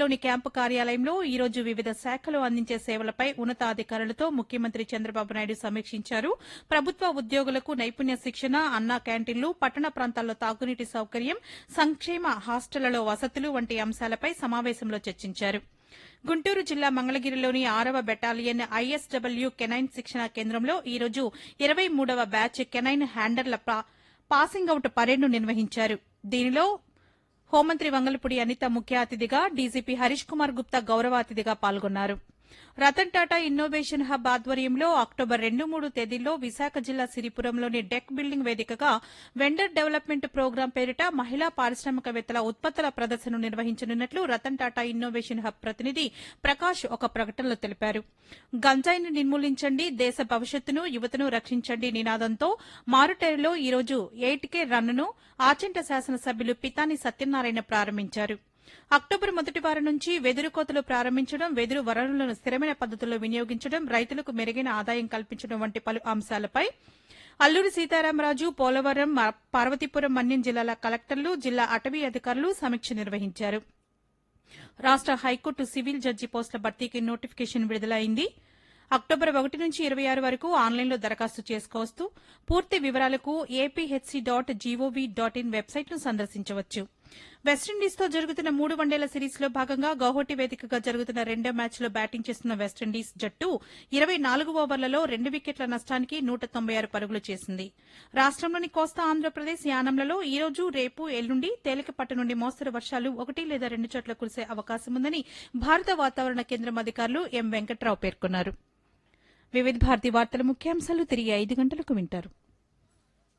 మంగళగిరిలోని క్యాంపు కార్యాలయంలో ఈ రోజు వివిధ శాఖలు అందించే సేవలపై ఉన్నతాధికారులతో ముఖ్యమంత్రి చంద్రబాబు నాయుడు సమీక్షించారు ప్రభుత్వ ఉద్యోగులకు నైపుణ్య శిక్షణ అన్నా క్యాంటీన్లు పట్టణ ప్రాంతాల్లో తాగునీటి సౌకర్యం సంక్షేమ హాస్టళ్లలో వసతులు వంటి అంశాలపై సమావేశంలో చర్చించారు గుంటూరు జిల్లా మంగళగిరిలోని ఆరవ బెటాలియన్ ఐఎస్డబ్ల్యూ కెనైన్ శిక్షణ కేంద్రంలో ఈ రోజు ఇరవై మూడవ బ్యాచ్ కెనైన్ హ్యాండర్ల పా- పాసింగ్ అవుట్ పరేడ్ను నిర్వహించారు దీనిలో హోంమంత్రి వంగలపూడి అనిత ముఖ్య అతిథిగా డీజీపీ హరీష్ కుమార్ గుప్తా గౌరవ అతిథిగా పాల్గొన్నారు రతన్ టాటా ఇన్నోవేషన్ హబ్ ఆధ్వర్యంలో అక్టోబర్ రెండు మూడు తేదీల్లో విశాఖ జిల్లా సిరిపురంలోని డెక్ బిల్డింగ్ వేదికగా వెండర్ డెవలప్మెంట్ ప్రోగ్రాం పేరిట మహిళా పారిశ్రామికవేత్తల ఉత్పత్తుల ప్రదర్శన నిర్వహించనున్నట్లు రతన్ టాటా ఇన్నోవేషన్ హబ్ ప్రతినిధి ప్రకాష్ ఒక ప్రకటనలో తెలిపారు గంజాయిని నిర్మూలించండి దేశ భవిష్యత్తును యువతను రక్షించండి నినాదంతో మారుటేరులో ఈ రోజు ఎయిట్ కే రన్ను ఆచంట శాసనసభ్యులు పితాని సత్యనారాయణ ప్రారంభించారు అక్టోబర్ మొదటి వారం నుంచి వెదురు కోతలు ప్రారంభించడం వెదురు వనరులను స్థిరమైన పద్దతుల్లో వినియోగించడం రైతులకు మెరుగైన ఆదాయం కల్పించడం వంటి పలు అంశాలపై అల్లూరి సీతారామరాజు పోలవరం మ- పార్వతీపురం మన్యం జిల్లాల కలెక్టర్లు జిల్లా అటవీ అధికారులు సమీక్ష నిర్వహించారు రాష్ట హైకోర్టు సివిల్ జడ్జి పోస్టుల భర్తీకి నోటిఫికేషన్ విడుదలైంది అక్టోబర్ ఒకటి నుంచి ఇరవై ఆరు వరకు ఆన్లైన్లో దరఖాస్తు చేసుకోవచ్చు పూర్తి వివరాలకు APHC dot GOV dot in వెబ్సైట్ను సందర్శించవచ్చు వెస్టిండీస్తో జరుగుతున్న మూడు వన్డేల సిరీస్లో భాగంగా గౌహటి వేదికగా జరుగుతున్న రెండో మ్యాచ్లో బ్యాటింగ్ చేస్తున్న వెస్టిండీస్ జట్టు ఇరవై నాలుగు ఓవర్లలో రెండు వికెట్ల నష్టానికి నూట తొంభై ఆరు పరుగులు చేసింది రాష్టంలోని కోస్తా ఆంధ్రప్రదేశ్ యానంలలో ఈ రోజు రేపు ఎల్లుండి తేలికపాటి నుండి మోస్తరు వర్షాలు ఒకటి లేదా రెండు చోట్ల కురిసే అవకాశం ఉందని భారత వాతావరణ కేంద్రం అధికారులు ఎం వెంకట్రావు పేర్కొన్నారు వివిధ భారతి వార్తల ముఖ్యాంశాలు తిరిగి ఐదు గంటలకు వింటారు